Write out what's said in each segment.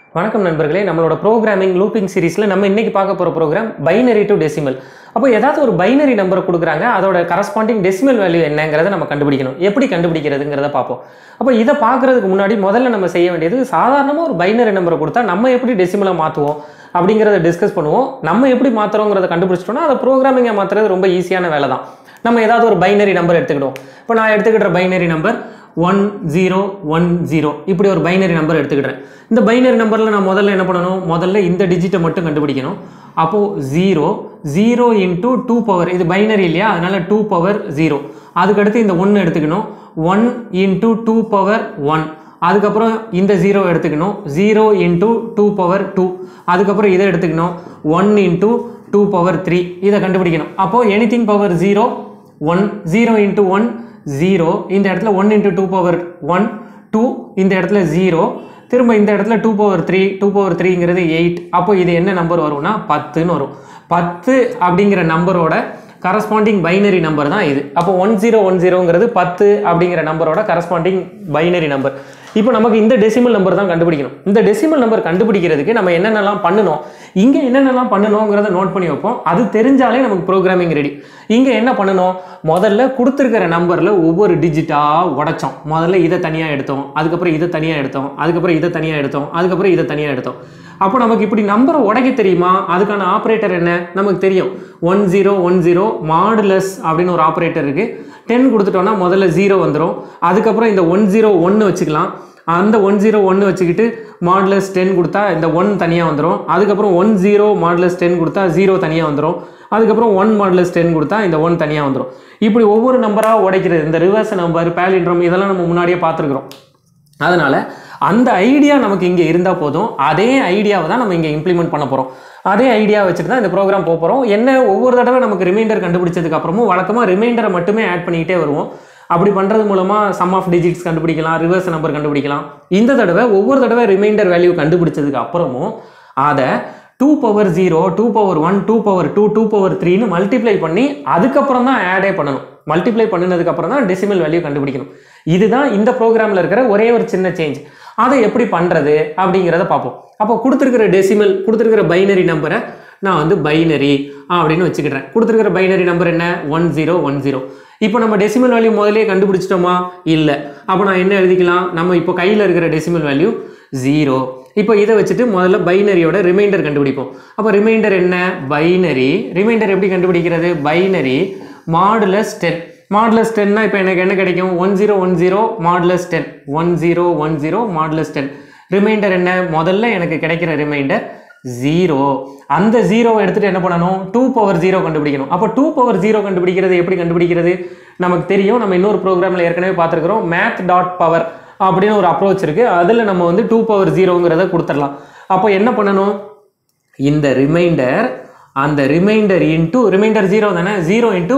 வணக்கம் நண்பர்களே நம்மளோட ப்ரோக்ராமிங் லூப்பிங் சீரிஸில் நம்ம இன்னைக்கு பார்க்க போகிற ப்ரோக்ராம் பைனரி டு டெசிமல் அப்போ ஏதாவது ஒரு பைனரி நம்பரை கொடுக்குறாங்க அதோட கரஸ்பாண்டிங் டெசிமல் வேல்யூ என்னங்கிறத நம்ம கண்டுபிடிக்கணும் எப்படி கண்டுபிடிக்கிறதுங்கிறத பார்ப்போம் அப்போ இதை பார்க்குறதுக்கு முன்னாடி முதல்ல நம்ம செய்ய வேண்டியது சாதாரணமாக ஒரு பைனரி நம்பரை கொடுத்தா நம்ம எப்படி டெசிமலை மாற்றுவோம் அப்படிங்கிறத டிஸ்கஸ் பண்ணுவோம் நம்ம எப்படி மாற்றுறோங்கிறத கண்டுபிடிச்சிட்டோம்னா அதை ப்ரோக்ராமிங்கை மாற்றுறது ரொம்ப ஈஸியான வேலை தான் நம்ம ஏதாவது ஒரு பைனரி நம்பர் எடுத்துக்கிட்டோம் இப்போ நான் எடுத்துக்கிட்ட binary number one zero one zero இப்படி ஒரு பைனரி நம்பர் எடுத்துக்கிட்டேன் இந்த பைனரி நம்பரில் நான் முதல்ல என்ன பண்ணணும் முதல்ல இந்த டிஜிட்டை மட்டும் கண்டுபிடிக்கணும் அப்போது zero zero into two power இது பைனரி இல்லையா அதனால டூ பவர் ஜீரோ அதுக்கடுத்து இந்த ஒன்று எடுத்துக்கணும் one into two power one அதுக்கப்புறம் இந்த ஜீரோ எடுத்துக்கணும் zero into two power two அதுக்கப்புறம் இதை எடுத்துக்கணும் one into two power three இதை கண்டுபிடிக்கணும் அப்போது anything power zero one zero into one zero இந்த இடத்துல one into two power one two இந்த இடத்துல ஜீரோ திரும்ப இந்த இடத்துல two power three two power த்ரீங்கிறது எயிட் அப்போ இது என்ன நம்பர் வரும்னா பத்துன்னு வரும் பத்து அப்படிங்கிற நம்பரோட கரஸ்பாண்டிங் பைனரி நம்பர் தான் இது அப்போ ஒன் ஜீரோ ஒன் ஜீரோங்கிறது பத்து அப்படிங்கிற நம்பரோட கரஸ்பாண்டிங் பைனரி நம்பர் இப்போ நமக்கு இந்த டெசிமல் நம்பர் தான் கண்டுபிடிக்கணும் இந்த டெசிமல் நம்பர் கண்டுபிடிக்கிறதுக்கு நம்ம என்னென்னலாம் பண்ணணும் இங்கே என்னென்னலாம் பண்ணணுங்கிறத நோட் பண்ணி வைப்போம் அது தெரிஞ்சாலே நமக்கு ப்ரோக்ராமிங் ரெடி இங்கே என்ன பண்ணணும் முதல்ல கொடுத்துருக்கிற நம்பரில் ஒவ்வொரு டிஜிட்டாக உடைச்சோம் முதல்ல இதை தனியாக எடுத்தோம் அதுக்கப்புறம் இதை தனியாக எடுத்தோம் அதுக்கப்புறம் இதை தனியாக எடுத்தோம் அதுக்கப்புறம் இதை தனியாக எடுத்தோம் அப்போ நமக்கு இப்படி நம்பரை உடைக்க தெரியுமா அதுக்கான ஆப்ரேட்டர் என்ன நமக்கு தெரியும் one zero one zero modulus அப்படின்னு ஒரு ஆப்ரேட்டர் இருக்குது டென் கொடுத்துட்டோம்னா முதல்ல ஜீரோ வந்துடும் அதுக்கப்புறம் இந்த ஒன் ஜீரோ ஒன்று வச்சுக்கலாம் அந்த ஒன் ஜீரோ ஒன்று வச்சுக்கிட்டு மாடுலஸ் டென் கொடுத்தா இந்த ஒன் தனியாக வந்துடும் அதுக்கப்புறம் ஒன் ஜீரோ மாடுலஸ் டென் கொடுத்தா ஜீரோ தனியாக வந்துடும் அதுக்கப்புறம் ஒன் மாடுலஸ் டென் கொடுத்தா இந்த ஒன் தனியாக வந்துடும் இப்படி ஒவ்வொரு நம்பராக உடைக்கிறது இந்த ரிவர்ஸ் நம்பர் பேலிண்ட்ரம் இதெல்லாம் நம்ம முன்னாடியே பார்த்துருக்குறோம் அதனால் அந்த ஐடியா நமக்கு இங்கே இருந்தால் போதும் அதே ஐடியாவை தான் நம்ம இங்கே இம்ப்ளிமெண்ட் பண்ண போகிறோம் அதே ஐடியா வச்சுட்டு தான் இந்த ப்ரோக்ராம் போக போகிறோம் என்ன ஒவ்வொரு தடவை நமக்கு ரிமைண்டர் கண்டுபிடிச்சதுக்கு அப்புறமும் வழக்கமாக ரிமைண்டரை மட்டுமே ஆட் பண்ணிக்கிட்டே வருவோம் அப்படி பண்ணுறது மூலமாக சம் ஆஃப் டிஜிட்ஸ் கண்டுபிடிக்கலாம் ரிவர்ஸ் நம்பர் கண்டுபிடிக்கலாம் இந்த தடவை ஒவ்வொரு தடவை ரிமைண்டர் வேல்யூ கண்டுபிடிச்சதுக்கு அப்புறமும் அதை two power zero two power one two power two two power த்ரீன்னு மல்டிப்ளை பண்ணி அதுக்கப்புறம் தான் ஆடே பண்ணணும் மல்டிப்ளை பண்ணினதுக்கு அப்புறம் தான் டெசிமல் வேல்யூ கண்டுபிடிக்கணும் இதுதான் இந்த ப்ரோக்ராமில் இருக்கிற ஒரே ஒரு சின்ன சேஞ்ச் அதை எப்படி பண்ணுறது அப்படிங்கிறத பார்ப்போம் அப்போ கொடுத்துருக்கிற டெசிமல் கொடுத்துருக்கிற பைனரி நம்பரை நான் வந்து பைனரி அப்படின்னு வச்சுக்கிறேன் கொடுத்துருக்கிற பைனரி நம்பர் என்ன ஒன் ஜீரோ ஒன் ஜீரோ இப்போ நம்ம டெசிமல் வேல்யூ முதலே கண்டுபிடிச்சிட்டோமா இல்லை அப்போ நான் என்ன எழுதிக்கலாம் நம்ம இப்போ கையில் இருக்கிற டெசிமல் வேல்யூ ஜீரோ இப்போ இதை வச்சுட்டு முதல்ல பைனரியோட ரிமைண்டர் கண்டுபிடிப்போம் அப்போ ரிமைண்டர் என்ன பைனரி ரிமைண்டர் எப்படி கண்டுபிடிக்கிறது பைனரி மாடுலஸ் டென் மாடுலஸ் டென்னா இப்போ எனக்கு என்ன கிடைக்கும் one zero one zero modulus ten one zero one zero modulus ten remainder என்ன முதல்ல எனக்கு கிடைக்கிற ரிமைண்டர் ஜீரோ அந்த ஜீரோவை எடுத்துகிட்டு என்ன பண்ணணும் டூ பவர் ஜீரோ கண்டுபிடிக்கணும் அப்போ டூ பவர் ஜீரோ கண்டுபிடிக்கிறது எப்படி கண்டுபிடிக்கிறது நமக்கு தெரியும் நம்ம இன்னொரு ப்ரோக்ராமில் ஏற்கனவே பார்த்துருக்குறோம் மேத் டாட் பவர் அப்படின்னு ஒரு அப்ரோச் இருக்குது அதில் நம்ம வந்து டூ பவர் ஜீரோங்கிறத கொடுத்துடலாம் அப்போ என்ன பண்ணணும் இந்த ரிமைண்டர் அந்த ரிமைண்டர் இன்ட்டு ரிமைண்டர் ஜீரோ தானே zero into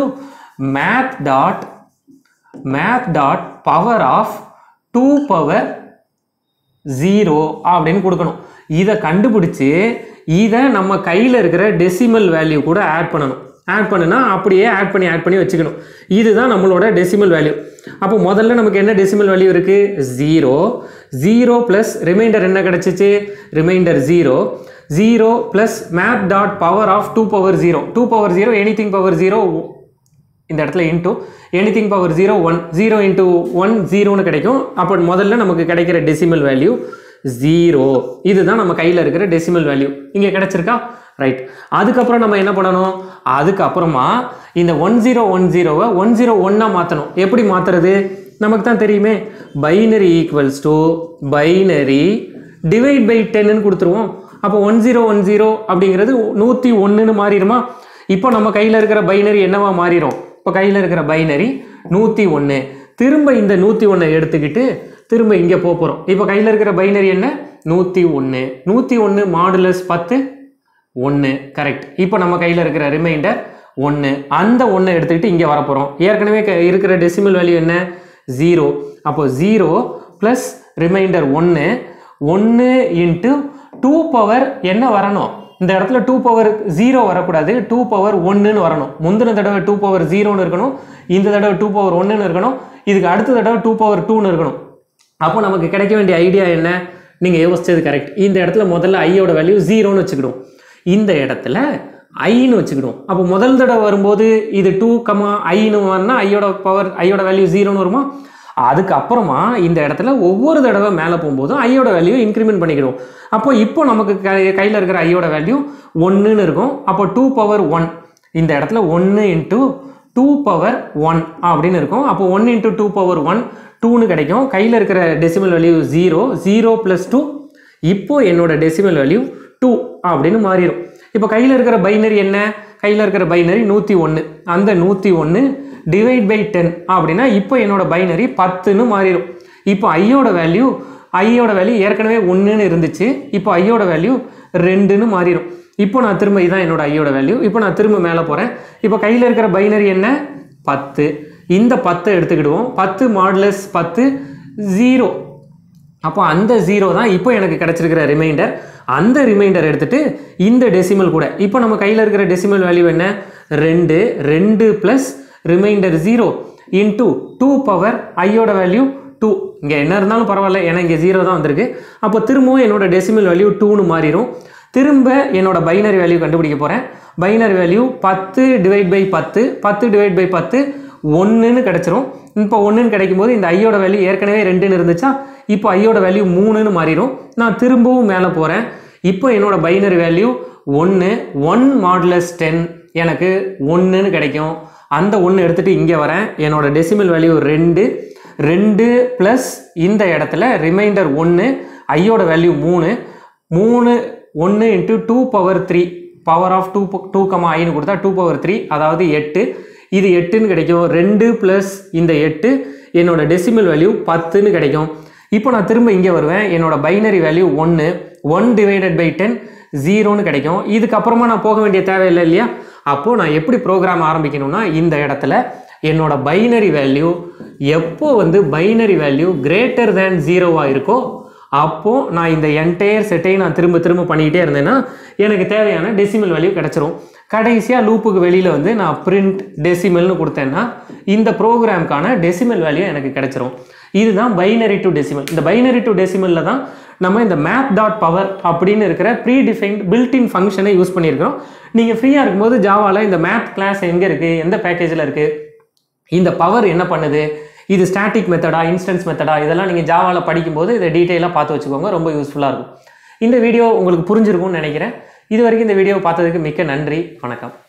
math dot math dot power of two power zero அப்படின்னு கொடுக்கணும் இதை கண்டுபிடிச்சி இதை நம்ம கையில் இருக்கிற டெசிமல் வேல்யூ கூட ஆட் பண்ணணும் ஆட் பண்ணுனா அப்படியே ஆட் பண்ணி ஆட் பண்ணி வச்சுக்கணும் இதுதான் நம்மளோட டெசிமல் வேல்யூ அப்போ முதல்ல நமக்கு என்ன டெசிமல் வேல்யூ இருக்குது ஜீரோ ஜீரோ ப்ளஸ் ரிமைண்டர் என்ன கிடச்சிச்சு remainder zero zero plus math dot power of two power zero two power zero anything power zero இந்த இடத்துல into anything power zero one zero into one ஜீரோன்னு கிடைக்கும் அப்போ முதல்ல நமக்கு கிடைக்கிற டெசிமல் வேல்யூ ஜீரோ இதுதான் நம்ம கையில் இருக்கிற டெசிமல் வேல்யூ இங்கே கிடைச்சிருக்கா ரைட் அதுக்கப்புறம் நம்ம என்ன பண்ணணும் அதுக்கப்புறமா இந்த ஒன் ஜீரோ ஒன் ஜீரோவை ஒன் ஜீரோ ஒன்னாக மாற்றணும் எப்படி மாற்றுறது நமக்கு தான் தெரியுமே binary equals to binary divide by டென்னு கொடுத்துருவோம் அப்போ ஒன் ஜீரோ ஒன் ஜீரோ அப்படிங்கிறது நூற்றி ஒன்றுன்னு மாறிடுமா இப்போ நம்ம கையில் இருக்கிற பைனரி என்னவா மாறிடும் இப்போ கையில் இருக்கிற பைனரி நூற்றி ஒன்று திரும்ப இந்த நூற்றி ஒன்றை எடுத்துக்கிட்டு திரும்ப இங்கே போக போகிறோம் இப்போ கையில் இருக்கிற பைனரி என்ன நூற்றி ஒன்று நூற்றி ஒன்று மாடுலஸ் பத்து ஒன்று கரெக்ட் இப்போ நம்ம கையில் இருக்கிற ரிமைண்டர் ஒன்று அந்த ஒன்றை எடுத்துக்கிட்டு இங்கே வரப்போகிறோம் ஏற்கனவே க- இருக்கிற டெசிமல் வேல்யூ என்ன ஜீரோ அப்போ ஜீரோ ப்ளஸ் ரிமைண்டர் ஒன்று ஒன்று இன்ட்டு டூ பவர் என்ன வரணும் இந்த இடத்துல டூ பவர் ஜீரோ வரக்கூடாது டூ பவர் ஒன்றுன்னு வரணும் முந்தின தடவை டூ பவர் ஜீரோன்னு இருக்கணும் இந்த தடவை டூ பவர் ஒன்றுன்னு இருக்கணும் இதுக்கு அடுத்த தடவை டூ பவர் டூன்னு இருக்கணும் அப்போ நமக்கு கிடைக்க வேண்டிய ஐடியா என்ன நீங்கள் யோசிச்சது கரெக்ட் இந்த இடத்துல முதல்ல ஐயோட வேல்யூ ஜீரோன்னு வச்சுக்கிடுவோம் இந்த இடத்துல ஐன்னு வச்சுக்கிடுவோம் அப்போ முதல் தடவை வரும்போது இது டூ கமா ஐன்னு வரனா ஐயோட பவர் ஐயோட வேல்யூ ஜீரோன்னு வருமா அதுக்கப்புறமா இந்த இடத்துல ஒவ்வொரு தடவை மேலே போகும்போதும் ஐயோட வேல்யூ இன்க்ரிமெண்ட் பண்ணிக்கிடுவோம் அப்போ இப்போ நமக்கு கை கையில் இருக்கிற ஐயோட வேல்யூ ஒன்றுன்னு இருக்கும் அப்போ டூ பவர் ஒன் இந்த இடத்துல ஒன்று இன்ட்டு டூ பவர் ஒன் அப்படின்னு இருக்கும் அப்போ one into two power one டூன்னு கிடைக்கும் கையில் இருக்கிற decimal value zero zero plus two இப்போ என்னோட டெசிமல் வேல்யூ டூ அப்படின்னு மாறிடும் இப்போ கையில் இருக்கிற பைனரி என்ன கையில் இருக்கிற பைனரி நூற்றி ஒன்று அந்த நூற்றி ஒன்று டிவைட் பை டென் அப்படின்னா இப்போ என்னோட பைனரி பத்துன்னு மாறிடும் இப்போ ஐயோட வேல்யூ ஐயோட வேல்யூ ஏற்கனவே ஒன்றுன்னு இருந்துச்சு இப்போ ஐயோட வேல்யூ ரெண்டுன்னு மாறிடும் இப்போ நான் திரும்ப இதான் என்னோட ஐயோட வேல்யூ இப்போ நான் திரும்ப மேலே போகிறேன் இப்போ கையில் இருக்கிற பைனரி என்ன பத்து இந்த பத்தை எடுத்துக்கிடுவோம் பத்து மாடுலஸ் பத்து ஜீரோ அப்போ அந்த ஜீரோ தான் இப்போ எனக்கு கிடச்சிருக்கிற ரிமைண்டர் அந்த ரிமைண்டர் எடுத்துட்டு இந்த டெசிமல் கூட இப்போ நம்ம கையில் இருக்கிற டெசிமல் வேல்யூ என்ன ரெண்டு ரெண்டு plus remainder zero into two power ஐயோட வேல்யூ டூ இங்கே என்ன இருந்தாலும் பரவாயில்ல ஏன்னா இங்கே ஜீரோ தான் வந்திருக்கு அப்போ திரும்பவும் என்னோட டெசிமல் வேல்யூ டூன்னு மாறிடும் திரும்ப என்னோட பைனரி வேல்யூ கண்டுபிடிக்க போகிறேன் பைனரி வேல்யூ பத்து டிவைட் பை பத்து பத்து டிவைட் பை பத்து ஒன்றுன்னு கிடச்சிரும் இப்போ ஒன்றுன்னு கிடைக்கும் போது இந்த ஐயோட வேல்யூ ஏற்கனவே ரெண்டுன்னு இருந்துச்சா இப்போ ஐயோட வேல்யூ மூணுன்னு மாறிடும் நான் திரும்பவும் மேலே போகிறேன் இப்போ என்னோட பைனரி வேல்யூ ஒன்று ஒன் மாடுலஸ் டென் எனக்கு ஒன்றுன்னு கிடைக்கும் அந்த ஒன்று எடுத்துகிட்டு இங்கே வரேன் என்னோட டெசிமல் வேல்யூ ரெண்டு ரெண்டு ப்ளஸ் இந்த இடத்துல ரிமைண்டர் ஒன்று ஐயோட வேல்யூ மூணு மூணு ஒன்று into two power three power of two two comma ஐன்னு கொடுத்தா டூ பவர் த்ரீ அதாவது எட்டு இது எட்டுன்னு கிடைக்கும் ரெண்டு ப்ளஸ் இந்த எட்டு என்னோட டெசிமல் வேல்யூ பத்துன்னு கிடைக்கும் இப்போ நான் திரும்ப இங்கே வருவேன் என்னோட பைனரி வேல்யூ ஒன்று ஒன் டிவைடட் பை டென் ஜீரோன்னு கிடைக்கும் இதுக்கப்புறமா நான் போக வேண்டிய தேவையில்லை இல்லையா அப்போது நான் எப்படி ப்ரோக்ராம் ஆரம்பிக்கணும்னா இந்த இடத்துல என்னோட பைனரி வேல்யூ எப்போ வந்து பைனரி வேல்யூ கிரேட்டர் தேன் ஜீரோவாக இருக்கோ அப்போது நான் இந்த என்டையர் செட்டையும் நான் திரும்ப திரும்ப பண்ணிக்கிட்டே இருந்தேன்னா எனக்கு தேவையான டெசிமல் வேல்யூ கிடச்சிரும் கடைசியாக லூப்புக்கு வெளியில் வந்து நான் பிரிண்ட் டெசிமல்னு கொடுத்தேன்னா இந்த ப்ரோக்ராம்க்கான டெசிமல் வேல்யூ எனக்கு கிடச்சிரும் இதுதான் பைனரி டு டெசிமல் இந்த பைனரி டு டெசிமலில் தான் நம்ம இந்த மேப் டாட் பவர் அப்படின்னு இருக்கிற ப்ரீ டிஃபைன்ட் பில்டின் ஃபங்க்ஷனை யூஸ் பண்ணியிருக்கிறோம் நீங்கள் ஃப்ரீயாக இருக்கும்போது ஜாவாவில் இந்த மேப் கிளாஸ் எங்கே இருக்குது எந்த பேக்கேஜில் இருக்குது இந்த பவர் என்ன பண்ணுது இது ஸ்டாட்டிக் மெத்தடா இன்ஸ்டன்ஸ் மெத்தடா இதெல்லாம் நீங்கள் ஜாவாவில் படிக்கும்போது இதை டீட்டெயிலாக பார்த்து வச்சுக்கோங்க ரொம்ப யூஸ்ஃபுல்லாக இருக்கும் இந்த வீடியோ உங்களுக்கு புரிஞ்சிருக்கும்னு நினைக்கிறேன் இது வரைக்கும் இந்த வீடியோ பார்த்ததுக்கு மிக்க நன்றி வணக்கம்